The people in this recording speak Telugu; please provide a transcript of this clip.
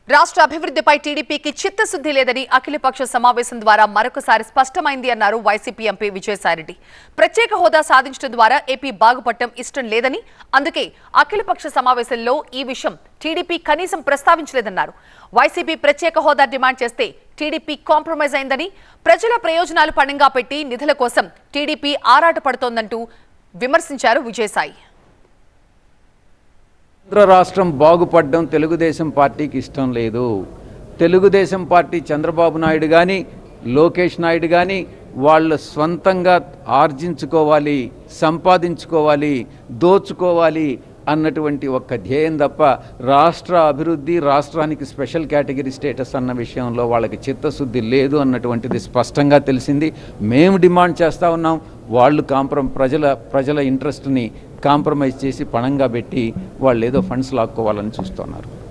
రాష్ట్ర అభివృద్ధిపై టీడీపీకి చిత్తశుద్ధి లేదని అఖిలపక్ష సమావేశం ద్వారా మరొకసారి స్పష్టమైంది అన్నారు వైసీపీ ఎంపీ విజయసాయిరెడ్డి ప్రత్యేక హోదా సాధించడం ద్వారా ఏపీ బాగుపడటం ఇష్టం లేదని అందుకే అఖిలపక్ష సమావేశంలో ఈ విషయం టీడీపీ కనీసం ప్రస్తావించలేదన్నారు వైసీపీ ప్రత్యేక హోదా డిమాండ్ చేస్తే టీడీపీ కాంప్రమైజ్ అయిందని ప్రజల ప్రయోజనాలు పణంగా పెట్టి నిధుల కోసం టీడీపీ ఆరాటపడుతోందంటూ విమర్శించారు విజయసాయి ఆంధ్ర రాష్ట్రం బాగుపడడం తెలుగుదేశం పార్టీకి ఇష్టం లేదు తెలుగుదేశం పార్టీ చంద్రబాబు నాయుడు కానీ లోకేష్ నాయుడు కానీ వాళ్ళు స్వంతంగా ఆర్జించుకోవాలి సంపాదించుకోవాలి దోచుకోవాలి అన్నటువంటి ఒక్క ధ్యేయం తప్ప రాష్ట్ర అభివృద్ధి రాష్ట్రానికి స్పెషల్ కేటగిరీ స్టేటస్ అన్న విషయంలో వాళ్ళకి చిత్తశుద్ధి లేదు అన్నటువంటిది స్పష్టంగా తెలిసింది మేము డిమాండ్ చేస్తూ ఉన్నాం వాళ్ళు కాంప్రమ్ ప్రజల ప్రజల ఇంట్రెస్ట్ని కాంప్రమైజ్ చేసి పణంగా పెట్టి వాళ్ళు ఏదో ఫండ్స్ లాక్కోవాలని చూస్తున్నారు